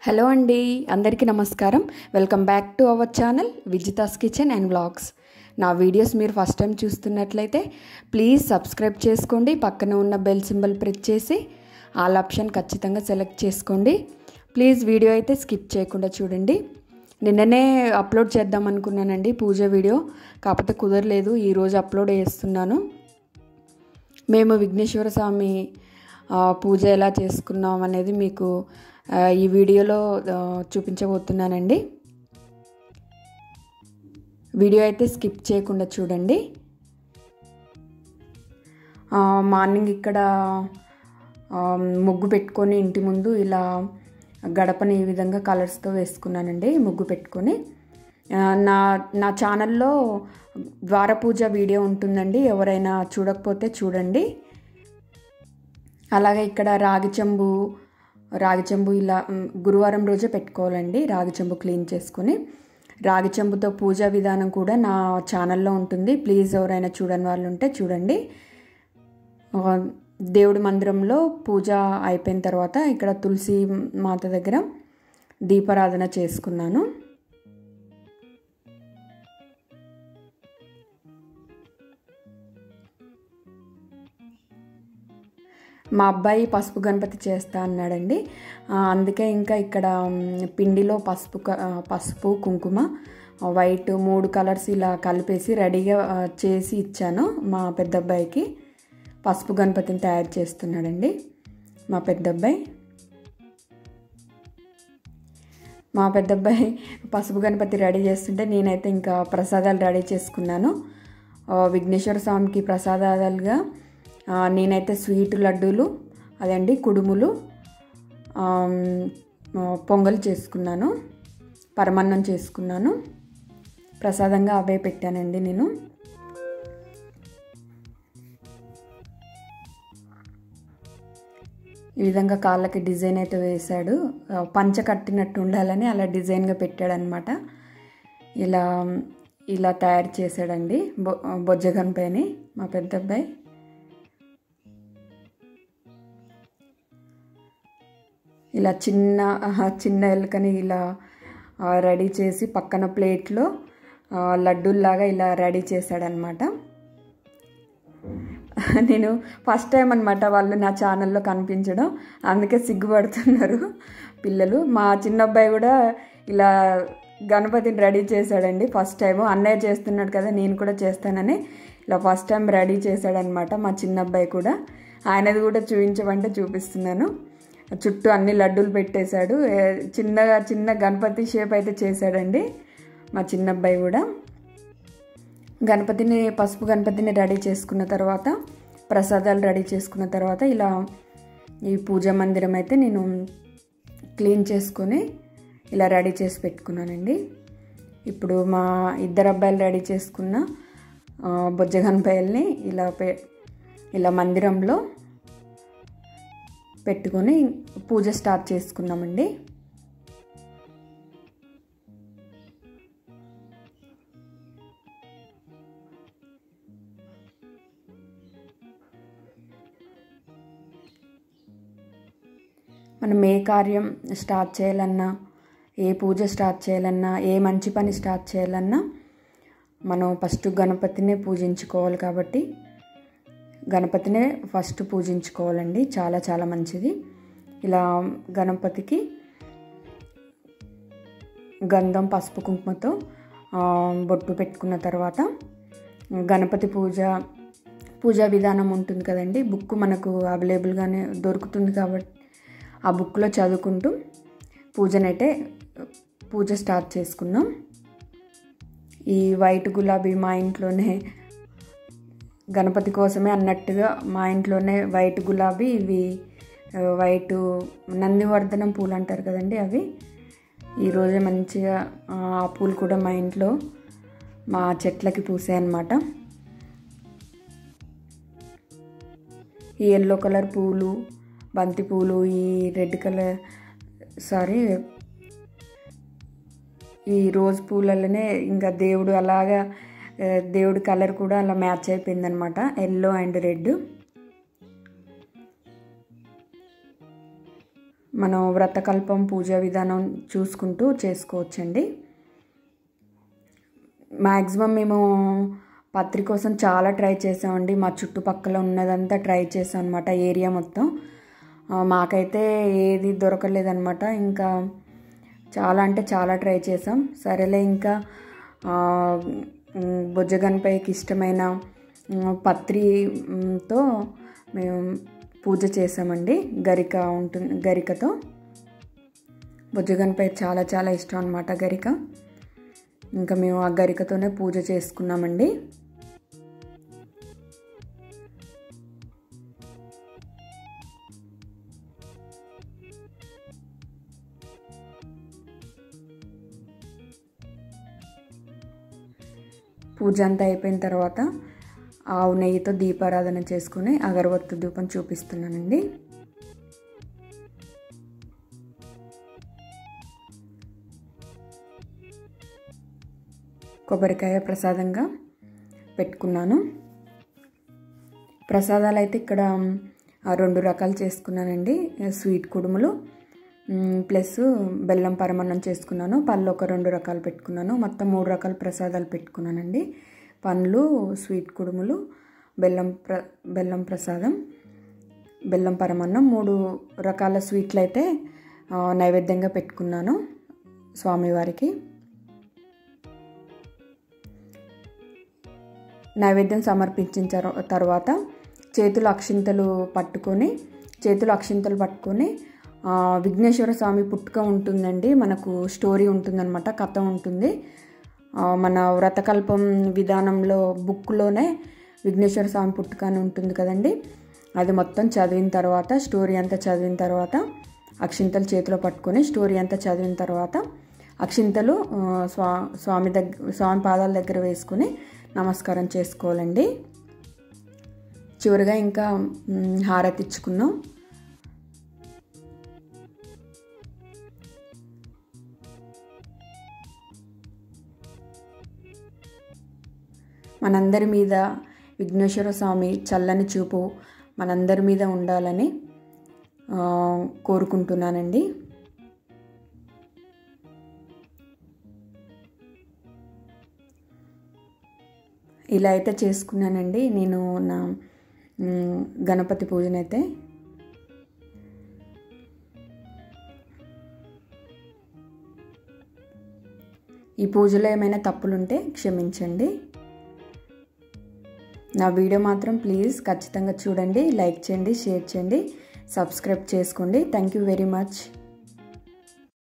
hello అండి అందరికీ నమస్కారం welcome back to our channel Vijitha's kitchen and vlogs నా వీడియోస్ మీరు ఫస్ట్ టైం చూస్తున్నట్లయితే ప్లీజ్ సబ్స్క్రైబ్ చేసుకోండి పక్కన ఉన్న బెల్ సింబల్ ప్రెస్ చేసి ఆల్ ఆప్షన్ ఖచ్చితంగా సెలెక్ట్ చేసుకోండి ప్లీజ్ వీడియో అయితే స్కిప్ చేయకుండా చూడండి నిన్ననే అప్లోడ్ చేద్దాం అనుకున్నానండి పూజ వీడియో కాకపోతే కుదరలేదు ఈరోజు అప్లోడ్ చేస్తున్నాను మేము విఘ్నేశ్వర స్వామి ఆ, పూజ ఎలా చేసుకున్నాం అనేది మీకు ఆ, ఈ వీడియోలో ఆ, చూపించబోతున్నానండి వీడియో అయితే స్కిప్ చేయకుండా చూడండి ఆ, మార్నింగ్ ఇక్కడ ఆ, ముగ్గు పెట్టుకొని ఇంటి ముందు ఇలా గడపని ఈ విధంగా కలర్స్తో వేసుకున్నానండి ముగ్గు పెట్టుకొని ఆ, నా నా ఛానల్లో ద్వార పూజ వీడియో ఉంటుందండి ఎవరైనా చూడకపోతే చూడండి అలాగే ఇక్కడ రాగి చెంబు రాగి చెంబు ఇలా మ్, గురువారం రోజే పెట్టుకోవాలండి రాగి చెంబు క్లీన్ చేసుకుని రాగి చెంబుతో పూజా విధానం కూడా నా ఛానల్లో ఉంటుంది ప్లీజ్ ఎవరైనా చూడని వాళ్ళు ఉంటే చూడండి ఆ, దేవుడి మందిరంలో పూజ అయిపోయిన తర్వాత ఇక్కడ తులసి మాత దగ్గర దీపారాధన చేసుకున్నాను మా అబ్బాయి పసుపు గణపతి చేస్తా అన్నాడండి ఆ, అందుకే ఇంకా ఇక్కడ మ్, పిండిలో పసుపు క- ఆ, పసుపు కుంకుమ ఆ, వైట్ మూడు కలర్స్ ఇలా కలిపేసి రెడీగా ఆ, చేసి ఇచ్చాను మా పెద్ద అబ్బాయికి పసుపు గణపతిని తయారు చేస్తున్నాడండి మా పెద్ద అబ్బాయి మా పెద్ద అబ్బాయి పసుపు గణపతి రెడీ చేస్తుంటే నేనైతే ఇంకా ప్రసాదాలు రెడీ చేసుకున్నాను ఆ, విఘ్నేశ్వర స్వామికి ప్రసాదాలుగా ఆ, నేనైతే స్వీట్ లడ్డూలు అదండి కుడుములు ఆమ్, ఆ, పొంగల్ చేసుకున్నాను పరమాన్నం చేసుకున్నాను ప్రసాదంగా అవే పెట్టానండి నేను ఈ విధంగా కాళ్ళకి డిజైన్ అయితే వేశాడు ఆ, పంచ కట్టినట్టు ఉండాలని అలా డిజైన్గా పెట్టాడనమాట ఇలా ఇలా తయారు చేశాడండి బొ బొజ్జగన్పైని మా పెద్ద అబ్బాయి ఇలా చిన్న ఆహా, చిన్న ఎలుకని ఇలా ఆ, రెడీ చేసి పక్కన ప్లేట్లో ఆ, లడ్డూల్లాగా ఇలా రెడీ చేశాడనమాట నేను ఫస్ట్ టైం అనమాట వాళ్ళు నా ఛానల్లో కనిపించడం అందుకే సిగ్గుపడుతున్నారు పిల్లలు మా చిన్న అబ్బాయి కూడా ఇలా గణపతిని రెడీ చేశాడండి ఫస్ట్ టైం అన్నయ్య చేస్తున్నాడు కదా నేను కూడా చేస్తానని ఇలా ఫస్ట్ టైం రెడీ చేశాడనమాట మా చిన్న అబ్బాయి కూడా ఆయనది కూడా చూపించమంటే చూపిస్తున్నాను చుట్టూ అన్ని లడ్డూలు పెట్టేశాడు ఏ, చిన్నగా చిన్న గణపతి షేప్ అయితే చేశాడండి మా చిన్న అబ్బాయి కూడా గణపతిని పసుపు గణపతిని రెడీ చేసుకున్న తర్వాత ప్రసాదాలు రెడీ చేసుకున్న తర్వాత ఇలా ఈ పూజా మందిరం అయితే నేను క్లీన్ చేసుకొని ఇలా రెడీ చేసి పెట్టుకున్నానండి ఇప్పుడు మా ఇద్దరు అబ్బాయిలు రెడీ చేసుకున్న ఆ, బొజ్జ గణపయ్యల్ని ఇలా పె ఇలా మందిరంలో పెట్టుకొని పూజ స్టార్ట్ చేసుకున్నామండి మనం ఏ కార్యం స్టార్ట్ చేయాలన్నా ఏ పూజ స్టార్ట్ చేయాలన్నా ఏ మంచి పని స్టార్ట్ చేయాలన్నా మనం ఫస్ట్ గణపతినే పూజించుకోవాలి కాబట్టి గణపతినే ఫస్ట్ పూజించుకోవాలండి చాలా చాలా మంచిది ఇలా గణపతికి గంధం పసుపు కుంకుమతో ఆ, బొట్టు పెట్టుకున్న తర్వాత గణపతి పూజ పూజా విధానం ఉంటుంది కదండి బుక్ మనకు అవైలబుల్గానే దొరుకుతుంది కాబట్టి ఆ బుక్లో చదువుకుంటూ పూజనైతే పూజ స్టార్ట్ చేసుకున్నాం ఈ వైట్ గులాబీ మా ఇంట్లోనే గణపతి కోసమే అన్నట్టుగా మా ఇంట్లోనే వైట్ గులాబీ ఇవి ఆ, వైట్ నందివర్ధనం పూలు అంటారు కదండి అవి ఈరోజే మంచిగా ఆ ఆ పూలు కూడా మా ఇంట్లో మా చెట్లకి పూసాయి అన్నమాట ఈ ఎల్లో కలర్ పూలు బంతి పూలు ఈ రెడ్ కలర్ సారీ ఈ రోజ్ పూలలోనే ఇంకా దేవుడు అలాగా ఆ, దేవుడి కలర్ కూడా అలా మ్యాచ్ అయిపోయిందనమాట ఎల్లో అండ్ రెడ్ మనం వ్రతకల్పం పూజా విధానం చూసుకుంటూ చేసుకోవచ్చండి మ్యాక్సిమం మేము పత్రి కోసం చాలా ట్రై చేసామండి మా చుట్టుపక్కల ఉన్నదంతా ట్రై చేసాం అనమాట ఏరియా మొత్తం మాకైతే ఏది దొరకలేదనమాట ఇంకా చాలా అంటే చాలా ట్రై చేసాం సరేలే ఇంకా బొజ్జగన్పైకి ఇష్టమైన పత్రితో మేము పూజ చేసామండి గరిక ఉంటుంది గరికతో బొజ్జగన్పై చాలా చాలా ఇష్టం అనమాట గరిక ఇంకా మేము ఆ గరికతోనే పూజ చేసుకున్నామండి పూజ అంతా అయిపోయిన తర్వాత ఆవు నెయ్యితో దీపారాధన చేసుకుని అగరవత్తు దీపం చూపిస్తున్నానండి కొబ్బరికాయ ప్రసాదంగా పెట్టుకున్నాను ప్రసాదాలు అయితే ఇక్కడ రెండు రకాలు చేసుకున్నానండి స్వీట్ కుడుములు ప్లస్ బెల్లం పరమన్నం చేసుకున్నాను పళ్ళు ఒక రెండు రకాలు పెట్టుకున్నాను మొత్తం మూడు రకాల ప్రసాదాలు పెట్టుకున్నానండి పండ్లు స్వీట్ కుడుములు బెల్లం ప్ర బెల్లం ప్రసాదం బెల్లం పరమన్నం మూడు రకాల స్వీట్లు అయితే నైవేద్యంగా పెట్టుకున్నాను స్వామివారికి నైవేద్యం సమర్పించిన తర్వాత చేతులు అక్షింతలు పట్టుకొని చేతులు అక్షింతలు పట్టుకొని విఘ్నేశ్వర స్వామి పుట్టుక ఉంటుందండి మనకు స్టోరీ ఉంటుందన్నమాట కథ ఉంటుంది మన వ్రతకల్పం విధానంలో బుక్లోనే విఘ్నేశ్వర స్వామి పుట్టుక అని ఉంటుంది కదండి అది మొత్తం చదివిన తర్వాత స్టోరీ అంతా చదివిన తర్వాత అక్షింతలు చేతిలో పట్టుకొని స్టోరీ అంతా చదివిన తర్వాత అక్షింతలు స్వా స్వామి దగ్గర స్వామి పాదాల దగ్గర వేసుకొని నమస్కారం చేసుకోవాలండి చివరిగా ఇంకా హారతి ఇచ్చుకున్నాం మనందరి మీద విఘ్నేశ్వర స్వామి చల్లని చూపు మనందరి మీద ఉండాలని కోరుకుంటున్నానండి ఇలా అయితే చేసుకున్నానండి నేను నా గణపతి పూజనైతే ఈ పూజలో ఏమైనా తప్పులుంటే క్షమించండి నా వీడియో మాత్రం ప్లీజ్ ఖచ్చితంగా చూడండి లైక్ చేయండి షేర్ చేయండి సబ్స్క్రైబ్ చేసుకోండి థ్యాంక్ యూ వెరీ మచ్